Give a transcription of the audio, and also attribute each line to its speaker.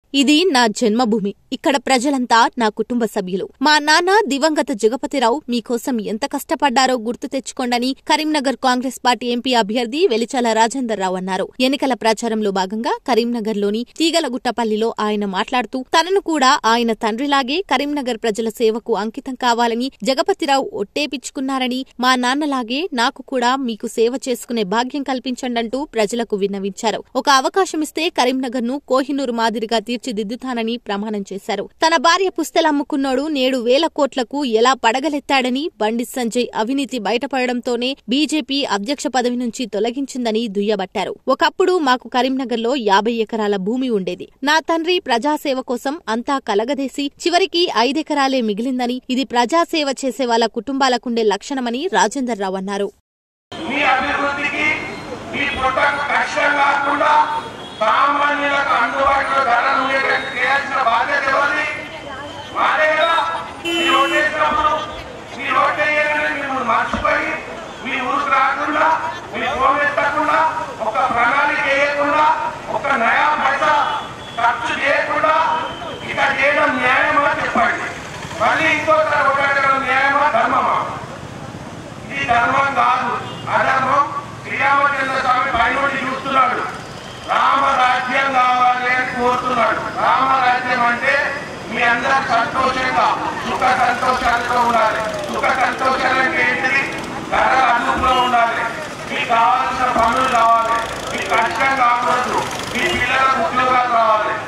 Speaker 1: ఇది నా జన్మభూమి ఇక్కడ ప్రజలంతా నా కుటుంబ సభ్యులు మా నాన్న దివంగత జగపతిరావు మీకోసం ఎంత కష్టపడ్డారో గుర్తు తెచ్చుకోండని కరీంనగర్ కాంగ్రెస్ పార్టీ ఎంపీ అభ్యర్థి వెలిచాల రాజేందర్ రావు అన్నారు ఎన్నికల ప్రచారంలో భాగంగా కరీంనగర్లోని తీగలగుట్టపల్లిలో ఆయన మాట్లాడుతూ తనను కూడా ఆయన తండ్రిలాగే కరీంనగర్ ప్రజల సేవకు అంకితం కావాలని జగపతిరావు ఒట్టేపించుకున్నారని మా నాన్నలాగే నాకు కూడా మీకు సేవ చేసుకునే భాగ్యం కల్పించండంటూ ప్రజలకు విన్నవించారు ఒక అవకాశమిస్తే కరీంనగర్ ను కోహినూరు మాదిరిగా తీర్చిదిద్దుతానని ప్రమాణం చేశారు తన భార్య పుస్తెలమ్ముకున్నోడు నేడు వేల కోట్లకు ఎలా పడగలెత్తాడని బండి సంజయ్ అవినీతి బయటపడడంతోనే బీజేపీ అధ్యక్ష పదవి నుంచి తొలగించిందని దుయ్యబట్టారు ఒకప్పుడు మాకు కరీంనగర్లో యాభై ఎకరాల భూమి ఉండేది నా తండ్రి ప్రజాసేవ కోసం అంతా కలగదేసి చివరికి ఐదెకరాలే మిగిలిందని ఇది ప్రజాసేవ చేసే వాళ్ళ కుటుంబాలకుండే లక్షణమని రాజేందర్ రావు అన్నారు
Speaker 2: మీ అభివృద్ధికి మీ పుట్టకు కష్టం కాకుండా సామాన్యులకు అందుబాటులో ధర ఉండేటట్టు చేయాల్సిన బాధ్యత ఎవరిది మాదే కదా మీరు ఓటేసినప్పుడు మీరు ఓటేయగానే మిమ్మల్ని మర్చిపోయి మీ ఊరికి రాకుండా మీ ఫోన్ ఎత్తకుండా ఒక ప్రణాళిక వేయకుండా ఒక నయా పైసా ఖర్చు చేయకుండా ఇక చేయడం న్యాయమా చెప్పండి మళ్ళీ ఇంకోసారి ఓటాడడం న్యాయమా ధర్మమా ఇది ధర్మం కాదు అధర్మం శ్రీరామచంద్ర స్వామి పైనుండి చూస్తున్నాడు రామరాజ్యం కావాలి అని కోరుతున్నాడు రామరాజ్యం అంటే మీ అందరూ సంతోషంగా సుఖ సంతోషాలతో ఉండాలి సుఖ సంతోషాలంటే ఏంటిది ధరలు అదుపులో ఉండాలి మీకు కావాల్సిన పనులు కావాలి మీ కష్టం కాకూడదు మీ పిల్లలకు ఉద్యోగాలు రావాలి